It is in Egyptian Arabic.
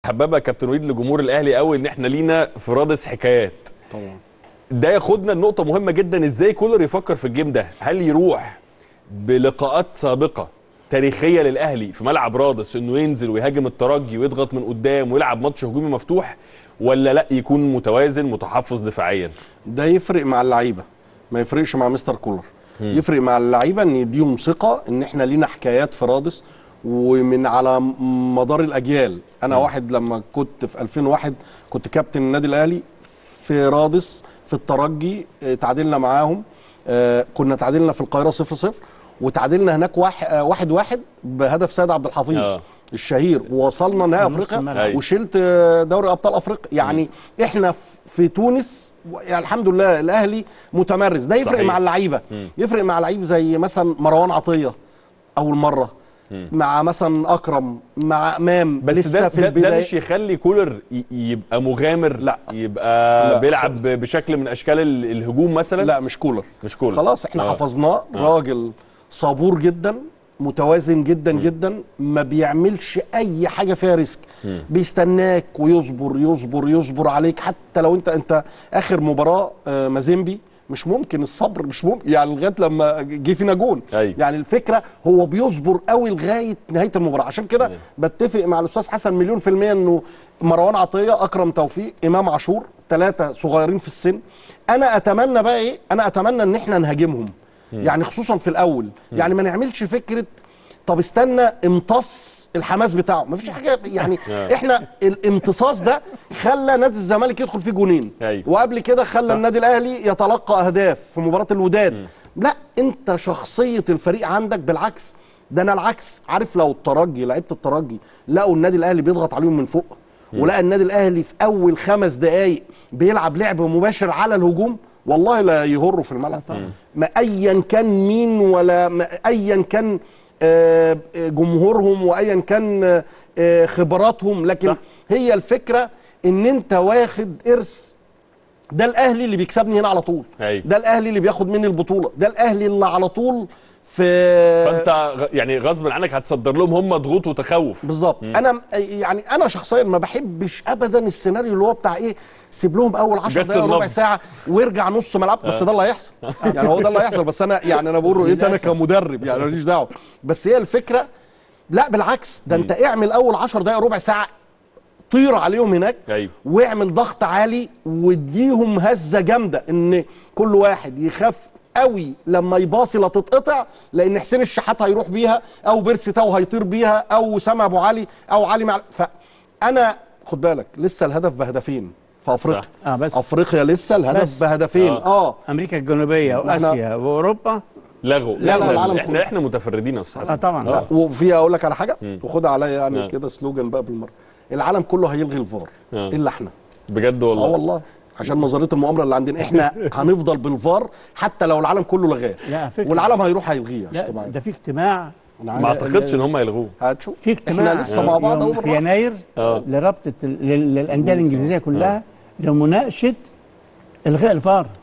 حبابه كابتن وليد لجمهور الاهلي قوي ان احنا لينا في رادس حكايات طبعا ده ياخدنا لنقطه مهمه جدا ازاي كولر يفكر في الجيم ده هل يروح بلقاءات سابقه تاريخيه للاهلي في ملعب رادس انه ينزل ويهاجم الترجي ويضغط من قدام ويلعب ماتش هجومي مفتوح ولا لا يكون متوازن متحفظ دفاعيا ده يفرق مع اللعيبه ما يفرقش مع مستر كولر يفرق مع اللعيبه ان يديهم ثقه ان احنا لينا حكايات في رادس ومن على مدار الاجيال انا واحد لما كنت في 2001 كنت كابتن النادي الاهلي في رادس في الترجي اه، تعادلنا معاهم اه، كنا تعادلنا في القاهره 0 0 وتعادلنا هناك واحد اه، واحد, واحد بهدف سيد عبد الحفيظ آه. الشهير ووصلنا نهائي نص افريقيا الملعب. وشلت دوري ابطال افريقيا يعني احنا في تونس يعني الحمد لله الاهلي متمرس ده يفرق صحيح. مع اللعيبه يفرق مع لعيب زي مثلا مروان عطيه اول مره مع مثلا اكرم مع امام بس لسه ده, في ده, ده البدايه مش يخلي كولر ي- يبقى مغامر لا. يبقى لا بيلعب خالص. بشكل من اشكال ال- الهجوم مثلا لا مش كولر مش كولر خلاص احنا آه. حفظناه راجل صبور جدا متوازن جدا جدا ما بيعملش اي حاجه فيها ريسك بيستناك ويصبر يصبر يصبر عليك حتى لو انت انت اخر مباراه آه، مازيمبي مش ممكن الصبر مش ممكن يعني لغايه لما جه فينا جون أيوة. يعني الفكره هو بيصبر قوي لغايه نهايه المباراه عشان كده أيوة. بتفق مع الاستاذ حسن مليون في الميه انه مروان عطيه اكرم توفيق امام عاشور ثلاثه صغيرين في السن انا اتمنى بقى ايه انا اتمنى ان احنا نهاجمهم يعني خصوصا في الاول يعني ما نعملش فكره طب استنى امتص الحماس بتاعه ما فيش حاجه يعني آه. احنا الامتصاص ده خلى نادي الزمالك يدخل فيه جونين أيوة. وقبل كده خلى صح. النادي الاهلي يتلقى اهداف في مباراه الوداد لا انت شخصيه الفريق عندك بالعكس ده انا العكس عارف لو الترجي لعيبه الترجي لقوا النادي الاهلي بيضغط عليهم من فوق ولقى النادي الاهلي في اول خمس دقائق بيلعب لعب مباشر على الهجوم والله لا يهروا في الملعب ما ايا كان مين ولا ما ايا كان آه، جمهورهم وايا كان آه، خبراتهم لكن صح. صح. هي الفكره ان انت واخد ارث ده الاهلي اللي بيكسبني هنا على طول أيوة. ده الاهلي اللي بياخد مني البطوله ده الاهلي اللي على طول في فانت غ- يعني غصب عنك هتصدر لهم هم ضغوط وتخوف بالظبط انا م- يعني انا شخصيا ما بحبش ابدا السيناريو اللي هو بتاع ايه سيب لهم اول 10 جس دقائق ربع النبض. ساعه وارجع نص ملعب بس ده اللي هيحصل يعني هو ده اللي هيحصل بس انا يعني انا بقول رؤيتي انا للأسف. كمدرب يعني ماليش دعوه بس هي الفكره لا بالعكس ده انت اعمل اول 10 دقائق ربع ساعه طير عليهم هناك أيوة. واعمل ضغط عالي واديهم هزه جامده ان كل واحد يخاف قوي لما يباصي لا تتقطع لان حسين الشحات هيروح بيها او بيرسي تاو هيطير بيها او اسامه ابو علي او علي مع فانا خد بالك لسه الهدف بهدفين في افريقيا صح. اه بس افريقيا لسه الهدف بس. بهدفين آه. اه, امريكا الجنوبيه واسيا واوروبا لغوا لا، احنا العالم احنا, كله. احنا متفردين يا استاذ اه حسن طبعا آه. وفيها اقول لك على حاجه وخدها عليا آه. يعني كده سلوجان بقى بالمره العالم كله هيلغي الفار آه. الا احنا بجد اه والله والله عشان نظريه المؤامره اللي عندنا احنا هنفضل بالفار حتى لو العالم كله لغاه لا، فكرة. والعالم هيروح هيلغيه عشان لا تبقى عارف. ده في اجتماع أنا ما عارف. اعتقدش ان هم يلغوه هتشوف في اجتماع احنا لسه مع بعض يوم اهو في بالراحة. يناير آه. لرابطه ال- لل- للانديه الانجليزيه كلها لمناقشه الغاء الفار